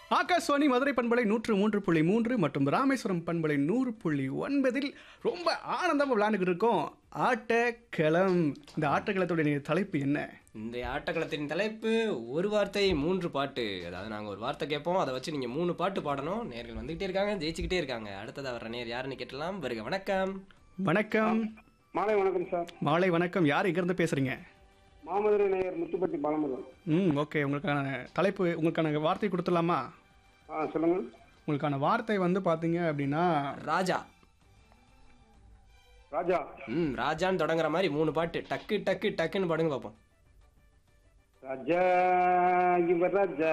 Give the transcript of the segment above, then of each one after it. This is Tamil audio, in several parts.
ஆகாஷ்வாணி மதுரை பண்பலை நூற்று மூன்று புள்ளி மூன்று மற்றும் ராமேஸ்வரம் பண்பலை நூறு புள்ளி ஒன்பதில் ரொம்ப ஆனந்தமாக விளையாண்டுக்கிட்டு இருக்கோம் ஆட்டக்களம் இந்த ஆட்டக்களத்துடைய தலைப்பு என்ன இந்த ஆட்டக்களத்தின் தலைப்பு ஒரு வார்த்தை மூன்று பாட்டு அதாவது நாங்கள் ஒரு வார்த்தை கேட்போம் அதை வச்சு நீங்கள் மூணு பாட்டு பாடணும் நேர்கள் வந்துகிட்டே இருக்காங்க ஜெயிச்சுக்கிட்டே இருக்காங்க அடுத்ததாக வர நேர் யாருன்னு கேட்டலாம் வருக வணக்கம் வணக்கம் மாலை வணக்கம் சார் மாலை வணக்கம் யார் இங்கிருந்து பேசுறீங்க மாமதுரை நேயர் முத்துப்பட்டி பாலமுருகன் ம் ஓகே உங்களுக்கான தலைப்பு உங்களுக்கான வார்த்தை கொடுத்துடலாமா ஆ சொல்லுங்க உங்களுக்கான வார்த்தை வந்து பார்த்தீங்க அப்படின்னா ராஜா ராஜா ம் ராஜான்னு தொடங்குற மாதிரி மூணு பாட்டு டக்கு டக்கு டக்குன்னு பாடுங்க பார்ப்போம் ராஜா இவர் ராஜா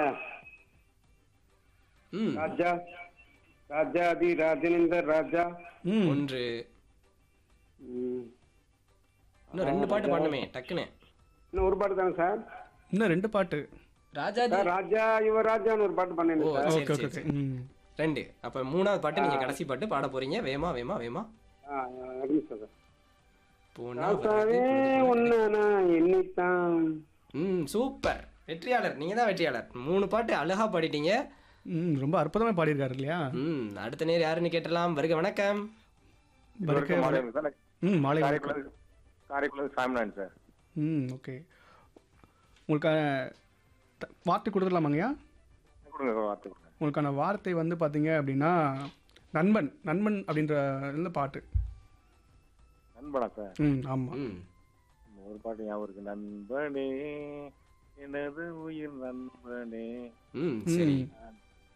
ம் ராஜா ராஜாதி ராஜனேந்தர் ராஜா ம் ஒன்று ம். இன்னும் ரெண்டு பாட்டு பாடணுமே டக்குன்னு இன்னும் ஒரு பாட்டு தானே சார் இன்னும் ரெண்டு பாட்டு ராஜாஜி சார் ராஜா இவர் ராஜான்னு ஒரு பாட்டு ஓ பண்ணேன் சார் சரி ஓகே சரி ஓகே சரி. ம் ரெண்டு அப்போ மூணாவது பாட்டு நீங்கள் கடைசி பாட்டு பாட போறீங்க வேமா வேமா வேமா ஆ அருமை சார் போனா ராசாவே ஒன்னு நான் எண்ணித்தான் ம் சூப்பர் வெற்றியாளர் நீங்க தான் வெற்றியாளர் மூணு பாட்டு அழகா பாடிட்டீங்க ம் ரொம்ப அற்புதமாக பாடியிருக்காரு இல்லையா ம் அடுத்த நேர் யாருன்னு கேட்டலாம் வருக வணக்கம் வருக சார் ம் மாலை வணக்கம் காரைக்குளம் காரைக்குளம் சாமிநாதன் சார் ம் ஓகே உங்களுக்கான த- வார்த்தை கொடுத்துடலாமாங்கய்யா கொடுங்க வார்த்தை கொடுங்க உங்களுக்கான வார்த்தை வந்து பார்த்தீங்க அப்படின்னா நண்பன் நண்பன் அப்படின்ற இந்த பாட்டு நண்பனா சார் ம் ஆமாம் ம் ஒரு பாட்டு ஞாபகம் இருக்கு நண்பனே எனது உயிர் நண்பனே ம் சரி ம்.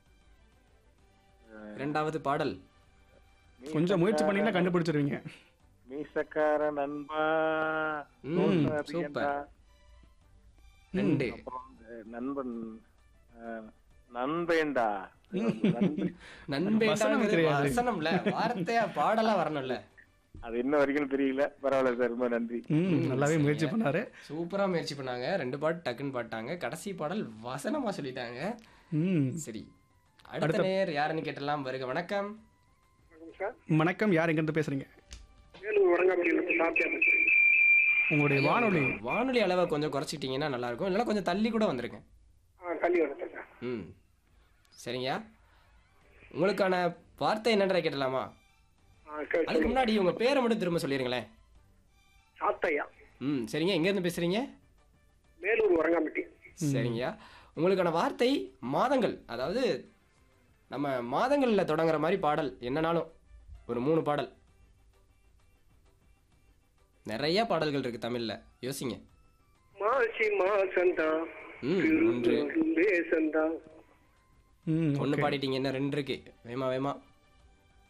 இரண்டாவது பாடல் கொஞ்சம் முயற்சி பண்ணீங்கன்னா கண்டுபிடிச்சிருவீங்க மீசக்கார நண்பா ம் ரோசாதி சூப்பர் என்றா. ரெண்டு அப்புறம் இந்த நண்பன் அஹ், நண்பேண்டா நண்பன். வசனம் நண்பேண்டாங்கிறது தெரியாது. வசனம்ல வார்த்தையா பாடலா வரணும்ல அது இன்ன வரைக்கும் தெரியல பரவாயில்ல சார் ரொம்ப நன்றி ம் நல்லாவே முயற்சி பண்ணாரு சூப்பரா முயற்சி பண்ணாங்க ரெண்டு பாட்டு டக்குன்னு பாட்டாங்க கடைசி பாடல் வசனமா சொல்லிட்டாங்க ம் சரி அடுத்த நேர் யாருன்னு கேட்டலாம் வருக வணக்கம் சார் வணக்கம் யார் எங்கேருந்து பேசுறீங்க வேலூர் வடங்காப்பட்டியிலிருந்து சாப்பிட்டேன் உங்களுடைய வானொலி வானொலி அளவை கொஞ்சம் குறைச்சிக்கிட்டீங்கன்னா நல்லா இருக்கும் இல்லைன்னா கொஞ்சம் தள்ளி கூட வந்துருங்க ஆ தள்ளி வரேன் சார் ம் சரிங்கய்யா உங்களுக்கான வார்த்தை என்னன்றதை கேட்டலாமா ஆ கேள் அதுக்கு முன்னாடி உங்க பேரை மட்டும் திரும்ப சொல்லிடுங்களேன் சாத்தையா ம் சரிங்க எங்கேருந்து பேசுறீங்க வேலூர் வரங்காம்பட்டி சரிங்கய்யா உங்களுக்கான வார்த்தை மாதங்கள் அதாவது நம்ம மாதங்களில் தொடங்குற மாதிரி பாடல் என்னனாலும் ஒரு மூணு பாடல் நிறைய பாடல்கள் இருக்கு தமிழ்ல யோசிங்க மாசி மாசந்தா ம் ஒன்று பேசந்தா ம் ஒன்று பாடிட்டீங்க என்ன ரெண்டு இருக்கு வேமா வேமா